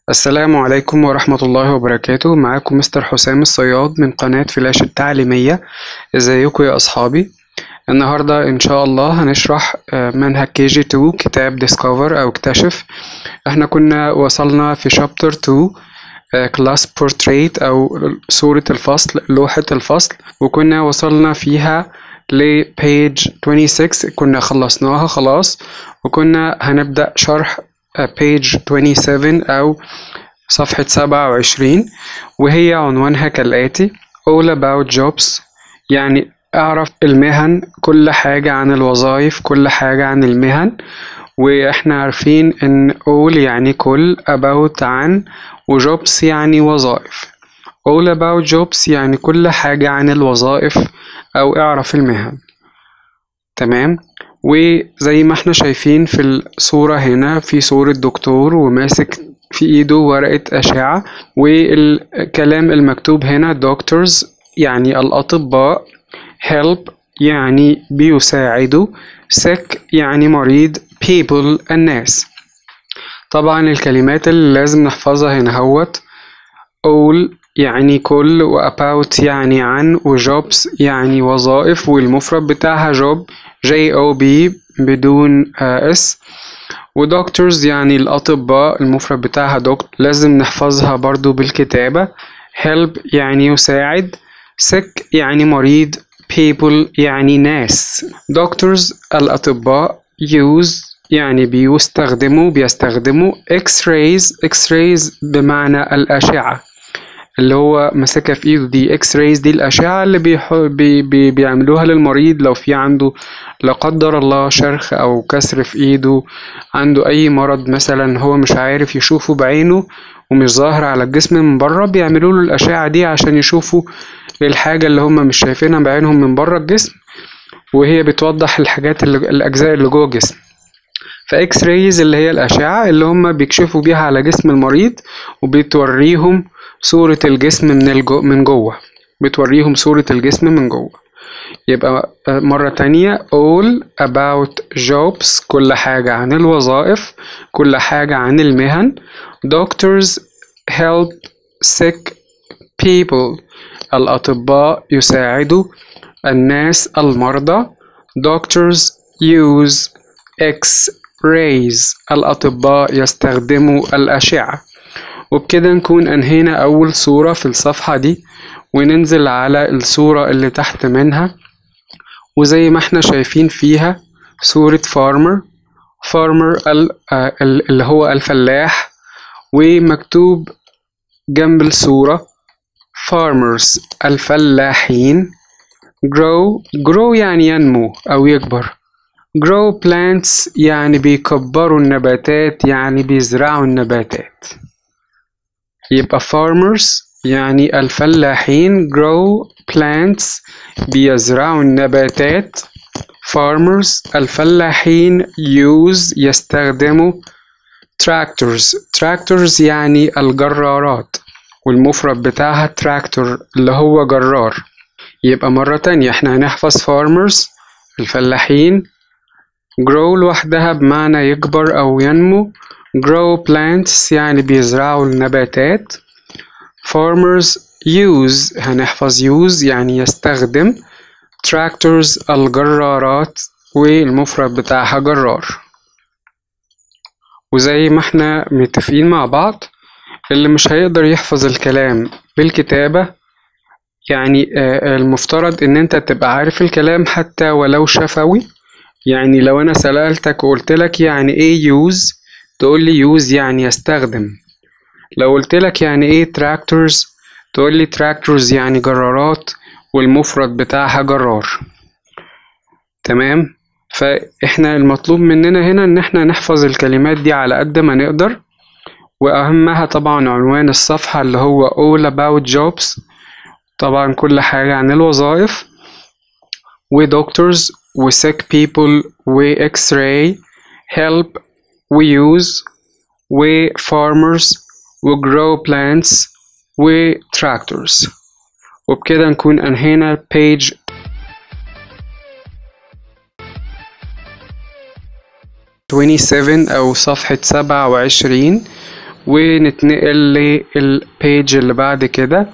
السلام عليكم ورحمة الله وبركاته معاكم مستر حسام الصياد من قناة فلاش التعليمية ازيكم يا أصحابي النهاردة إن شاء الله هنشرح آه، منهج كي جي 2 كتاب ديسكفر أو اكتشف احنا كنا وصلنا في شابتر 2 كلاس بورتريت أو صورة الفصل لوحة الفصل وكنا وصلنا فيها لبيج 26 كنا خلصناها خلاص وكنا هنبدأ شرح page 27 أو صفحة 27 وهي عنوانها كالآتي All about jobs يعني اعرف المهن كل حاجة عن الوظائف كل حاجة عن المهن واحنا عارفين ان all يعني كل about عن وجوبس يعني وظائف all about jobs يعني كل حاجة عن الوظائف او اعرف المهن تمام وزي ما احنا شايفين في الصورة هنا في صورة دكتور وماسك في ايده ورقة أشعة والكلام المكتوب هنا doctors يعني الأطباء help يعني بيساعدوا sick يعني مريض people الناس طبعا الكلمات اللي لازم نحفظها هنا هوت all يعني كل و about يعني عن و jobs يعني وظائف والمفرد بتاعها job J O B بدون اس ودكتورز يعني الأطباء المفرد بتاعها دكتور لازم نحفظها برضو بالكتابة help يعني يساعد sick يعني مريض people يعني ناس doctors الأطباء use يعني بيستخدموا بيستخدموا x-rays x-rays بمعنى الأشعة اللي هو ماسكها في ايده دي اكس رايز دي الاشعه اللي بيح... بي... بي... بيعملوها للمريض لو في عنده لا قدر الله شرخ او كسر في ايده عنده اي مرض مثلا هو مش عارف يشوفه بعينه ومش ظاهر على الجسم من بره بيعملوا له الاشعه دي عشان يشوفوا الحاجه اللي هم مش شايفينها بعينهم من بره الجسم وهي بتوضح الحاجات اللي... الاجزاء اللي جوه الجسم فاكس رايز اللي هي الاشعه اللي هم بيكشفوا بيها على جسم المريض وبتوريهم صورة الجسم من الجو من جوه بتوريهم صورة الجسم من جوه يبقى مرة تانية all about jobs كل حاجة عن الوظائف كل حاجة عن المهن doctors help sick people الأطباء يساعدوا الناس المرضى doctors use x-rays الأطباء يستخدموا الأشعة وبكده نكون أنهينا أول صورة في الصفحة دي وننزل على الصورة اللي تحت منها وزي ما احنا شايفين فيها صورة فارمر فارمر اللي هو الفلاح ومكتوب جنب الصورة farmers الفلاحين grow grow يعني ينمو أو يكبر grow plants يعني بيكبروا النباتات يعني بيزرعوا النباتات يبقى farmers يعني الفلاحين grow plants بيزرعوا النباتات farmers الفلاحين use يستخدموا tractors tractors يعني الجرارات والمفرد بتاعها tractor اللي هو جرار يبقى مرة تانية احنا هنحفظ farmers الفلاحين grow لوحدها بمعنى يكبر أو ينمو grow plants يعني بيزرعوا النباتات farmers use هنحفظ use يعني يستخدم tractors الجرارات والمفرد بتاعها جرار وزي ما احنا متفقين مع بعض اللي مش هيقدر يحفظ الكلام بالكتابة يعني المفترض ان انت تبقى عارف الكلام حتى ولو شفوي يعني لو انا سألتك وقلت لك يعني ايه use تقول لي use يعني يستخدم لو قلت لك يعني ايه tractors تقول لي tractors يعني جرارات والمفرد بتاعها جرار تمام فاحنا المطلوب مننا هنا ان احنا نحفظ الكلمات دي على قد ما نقدر واهمها طبعا عنوان الصفحة اللي هو all about jobs طبعا كل حاجة عن الوظائف و doctors و sick people و x-ray help we use و farmers و grow plants و tractors وبكده نكون أنهينا page twenty seven أو صفحة سبعة وعشرين ونتنقل للبيج اللي بعد كده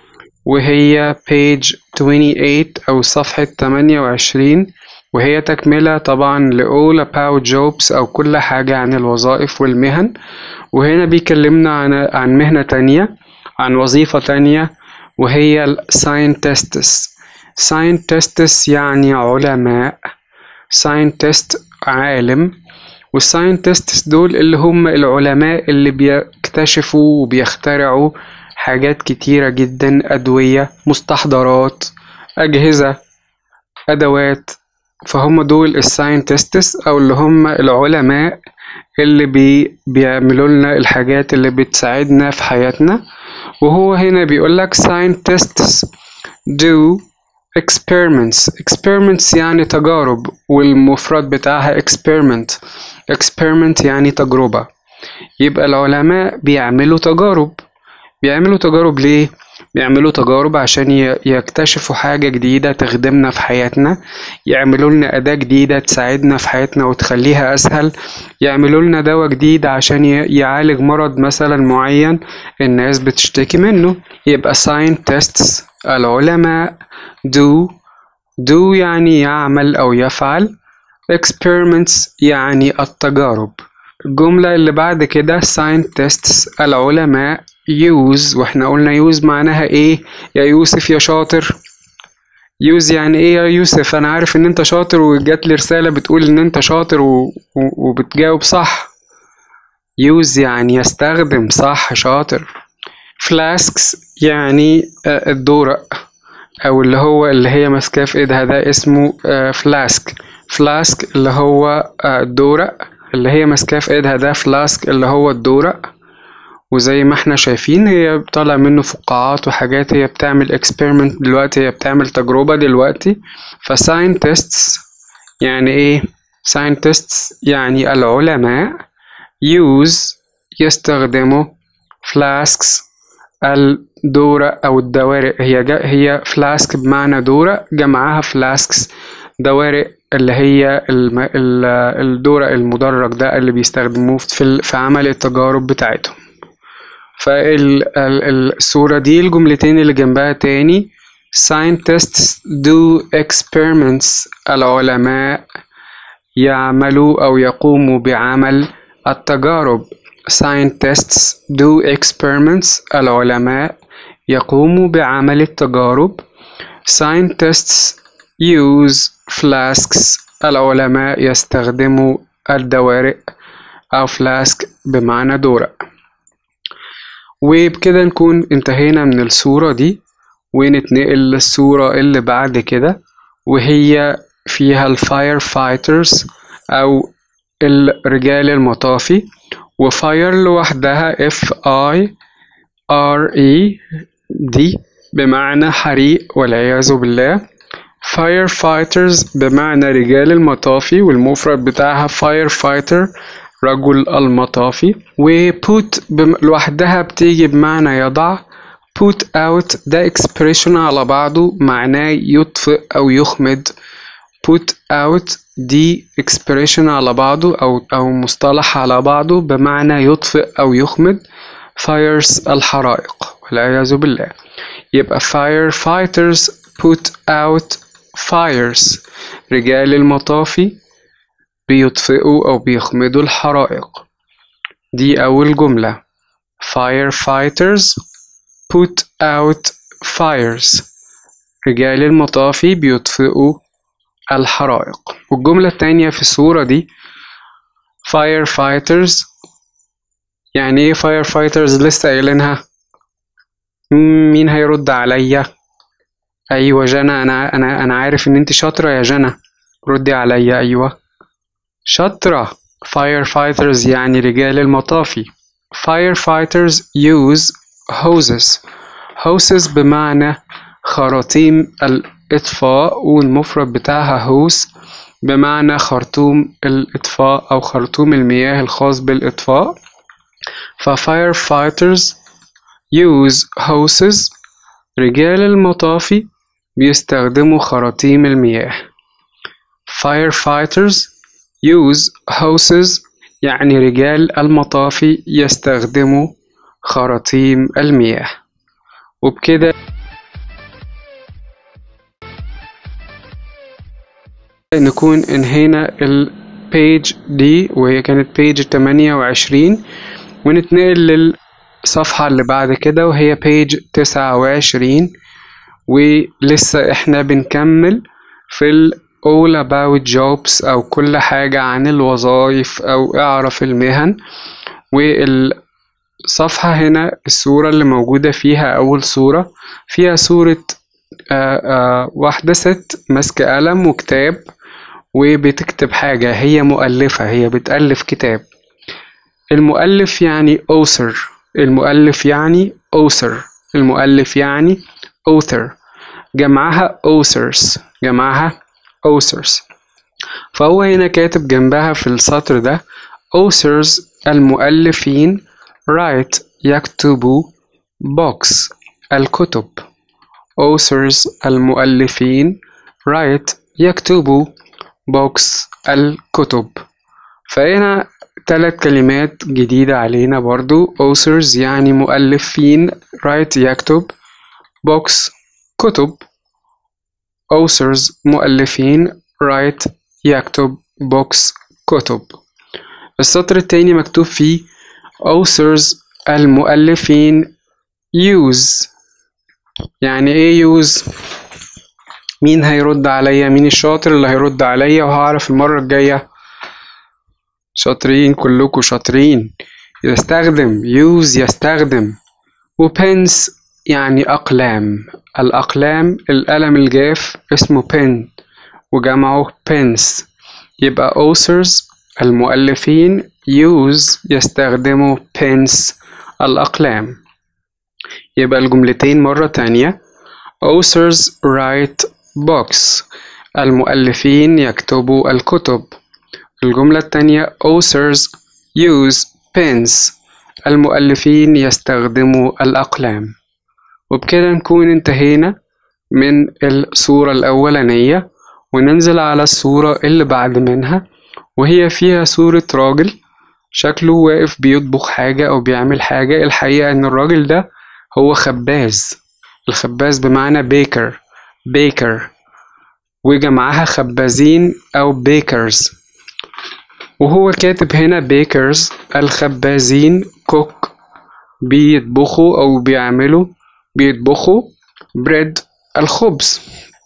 وهي page 28 أو صفحة 28 وهي تكملة طبعا ل all about jobs أو كل حاجة عن الوظائف والمهن وهنا بيكلمنا عن عن مهنة تانية عن وظيفة تانية وهي ال scientists scientists يعني علماء scientist عالم والساينتستس دول اللي هم العلماء اللي بيكتشفوا وبيخترعوا حاجات كتيرة جدا أدوية مستحضرات أجهزة أدوات فهم دول الساينتستس أو اللي هم العلماء اللي بي بيعملوا لنا الحاجات اللي بتساعدنا في حياتنا وهو هنا بيقولك scientists do experiments experiments يعني تجارب والمفرد بتاعها experiment experiment يعني تجربة يبقى العلماء بيعملوا تجارب بيعملوا تجارب ليه؟ بيعملوا تجارب عشان يكتشفوا حاجة جديدة تخدمنا في حياتنا يعملوا لنا أداة جديدة تساعدنا في حياتنا وتخليها أسهل يعملوا لنا دواء جديد عشان يعالج مرض مثلا معين الناس بتشتكي منه يبقى scientists العلماء do do يعني يعمل أو يفعل experiments يعني التجارب الجملة اللي بعد كده scientists العلماء use واحنا قلنا use معناها ايه يا يوسف يا شاطر use يعني ايه يا يوسف انا عارف ان انت شاطر وجات لي رسالة بتقول ان انت شاطر و... و... وبتجاوب صح use يعني يستخدم صح شاطر flasks يعني الدورق او اللي هو اللي هي ماسكاه في ايدها ده اسمه فلاسك فلاسك اللي هو الدورق اللي هي ماسكاه في ايدها ده فلاسك اللي هو الدورق وزي ما احنا شايفين هي طالع منه فقاعات وحاجات هي بتعمل اكسبيرمنت دلوقتي هي بتعمل تجربة دلوقتي فساينتستس يعني ايه scientists يعني العلماء use يستخدموا flasks الدورة أو الدوارق هي جا هي فلاسك بمعنى دورة جمعها فلاسكس دوارق اللي هي الم... الدورق المدرج ده اللي بيستخدموه في, في عمل التجارب بتاعتهم فالصورة دي الجملتين اللي جنبها تاني scientists do experiments العلماء يعملوا أو يقوموا بعمل التجارب scientists do experiments العلماء يقوموا بعمل التجارب scientists use flasks العلماء يستخدموا الدوارق أو flask بمعنى دورق وبكده نكون انتهينا من الصورة دي ونتنقل للصورة اللي بعد كده وهي فيها الفاير فايترز أو الرجال المطافي وفاير لوحدها F I R E D بمعنى حريق والعياذ بالله fire fighters بمعنى رجال المطافي والمفرد بتاعها fire fighter رجل المطافي و put لوحدها بتيجي بمعنى يضع put out ده expression على بعضه معناه يطفئ أو يخمد put out دي expression على بعضه أو أو مصطلح على بعضه بمعنى يطفئ أو يخمد fires الحرائق والعياذ بالله يبقى fire fighters put out fires رجال المطافي بيطفئوا أو بيخمدوا الحرائق دي أول جملة firefighters put out fires رجال المطافي بيطفئوا الحرائق والجملة التانية في الصورة دي firefighters يعني ايه firefighters لسه قايلينها مين هيرد عليا ايوه جنى انا انا انا عارف ان انت شاطره يا جنى ردي عليا ايوه شاطره firefighters يعني رجال المطافي firefighters use hoses hoses بمعنى خراطيم الإطفاء والمفرد بتاعها هوس بمعنى خرطوم الإطفاء أو خرطوم المياه الخاص بالإطفاء ففايرفايترز use hoses رجال المطافي بيستخدموا خراطيم المياه firefighters use hoses يعني رجال المطافي يستخدموا خراطيم المياه وبكده نكون انهينا البيج دي وهي كانت بيج 28 ونتنقل للصفحة اللي بعد كده وهي بيج 29 ولسه احنا بنكمل في ال all about jobs أو كل حاجة عن الوظائف أو اعرف المهن والصفحة هنا الصورة اللي موجودة فيها أول صورة فيها صورة آه، آه، واحدة ست ماسكة قلم وكتاب وبتكتب حاجة هي مؤلفة هي بتألف كتاب المؤلف يعني author المؤلف يعني author المؤلف يعني author جمعها authors جمعها authors فهو هنا كاتب جنبها في السطر ده authors المؤلفين write يكتبوا books الكتب authors المؤلفين write يكتبوا بوكس الكتب فهنا ثلاث كلمات جديدة علينا برضو authors يعني مؤلفين write يكتب بوكس كتب authors مؤلفين write يكتب بوكس كتب السطر التاني مكتوب فيه authors المؤلفين use يعني ايه use مين هيرد عليا مين الشاطر اللي هيرد عليا وهعرف المرة الجاية شاطرين كلكم شاطرين يستخدم use يستخدم وبنس يعني أقلام الأقلام القلم الجاف اسمه pen وجمعه pens يبقى authors المؤلفين use يستخدموا pens الأقلام يبقى الجملتين مرة تانية authors write books المؤلفين يكتبوا الكتب الجملة التانية authors use pens المؤلفين يستخدموا الأقلام وبكده نكون انتهينا من الصورة الأولانية وننزل على الصورة اللي بعد منها وهي فيها صورة راجل شكله واقف بيطبخ حاجة أو بيعمل حاجة الحقيقة إن الراجل ده هو خباز الخباز بمعنى بيكر بيكر وجمعها خبازين أو بيكرز وهو كاتب هنا بيكرز الخبازين كوك بيطبخوا أو بيعملوا بيطبخوا بريد الخبز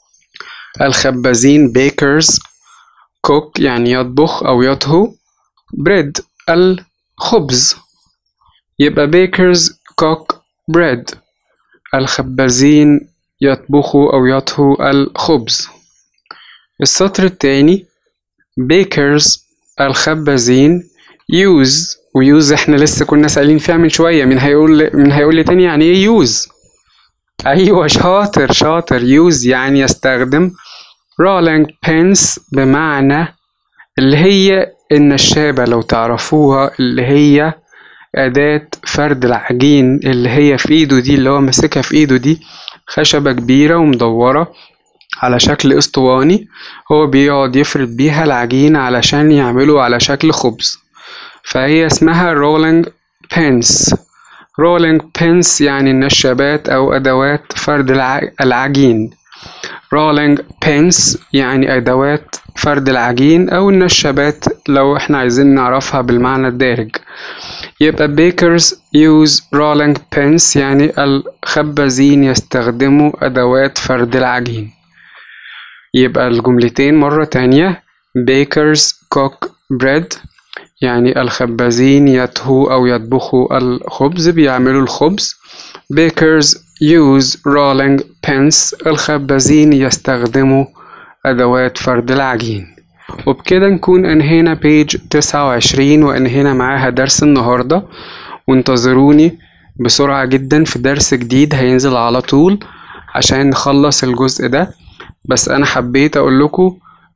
الخبازين بيكرز كوك يعني يطبخ أو يطهو بريد الخبز يبقى بيكرز كوك بريد الخبازين يطبخوا أو يطهوا الخبز السطر التاني bakers الخبازين use ويوز احنا لسه كنا سائلين فيها من شوية مين هيقول من هيقول لي تاني يعني ايه يوز ايوه شاطر شاطر يوز يعني يستخدم rolling pins بمعنى اللي هي النشابة لو تعرفوها اللي هي أداة فرد العجين اللي هي في إيده دي اللي هو ماسكها في إيده دي خشبة كبيرة ومدورة على شكل اسطواني هو بيقعد يفرد بيها العجين علشان يعمله على شكل خبز فهي اسمها rolling pins rolling pins يعني النشابات أو أدوات فرد الع- العجين rolling pins يعني أدوات فرد العجين أو النشابات لو احنا عايزين نعرفها بالمعنى الدارج يبقى bakers use rolling pins يعني الخبازين يستخدموا أدوات فرد العجين يبقى الجملتين مرة تانية bakers cook bread يعني الخبازين يطهوا أو يطبخوا الخبز بيعملوا الخبز bakers use rolling pins الخبازين يستخدموا أدوات فرد العجين وبكده نكون انهينا بيج تسعة وعشرين وانهينا معاها درس النهاردة وانتظروني بسرعة جدا في درس جديد هينزل على طول عشان نخلص الجزء ده بس انا حبيت اقول لكم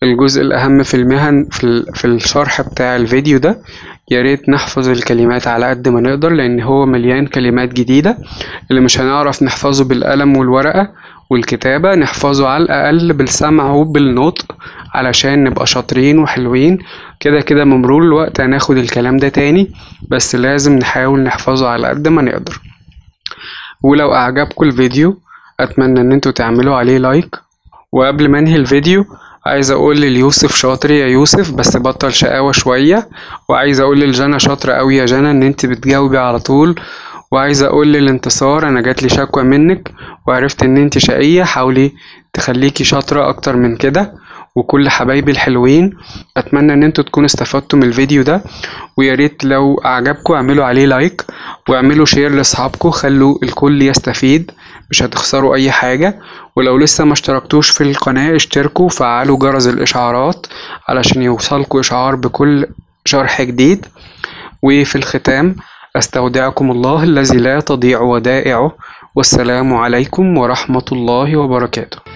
الجزء الأهم في المهن في, ال- في الشرح بتاع الفيديو ده ياريت نحفظ الكلمات على قد ما نقدر لأن هو مليان كلمات جديدة اللي مش هنعرف نحفظه بالقلم والورقة والكتابة نحفظه على الأقل بالسمع وبالنطق علشان نبقى شاطرين وحلوين كده كده بمرور الوقت هناخد الكلام ده تاني بس لازم نحاول نحفظه على قد ما نقدر ولو أعجبكم الفيديو أتمنى إن انتوا تعملوا عليه لايك وقبل ما انهي الفيديو عايز اقول ليوسف شاطر يا يوسف بس بطل شقاوة شوية وعايز اقول لجنى شاطرة قوي يا جنى ان انت بتجاوبي على طول وعايز اقول للانتصار انا جاتلي شكوى منك وعرفت ان انت شقية حاولي تخليكي شاطرة اكتر من كده وكل حبايبي الحلوين اتمنى ان انتوا تكونوا استفدتوا من الفيديو ده ويا ريت لو اعجبكم اعملوا عليه لايك واعملوا شير لاصحابكم خلوا الكل يستفيد مش هتخسروا اي حاجة ولو لسه ما اشتركتوش في القناة اشتركوا وفعلوا جرس الاشعارات علشان يوصلكوا اشعار بكل شرح جديد وفي الختام استودعكم الله الذي لا تضيع ودائعه والسلام عليكم ورحمة الله وبركاته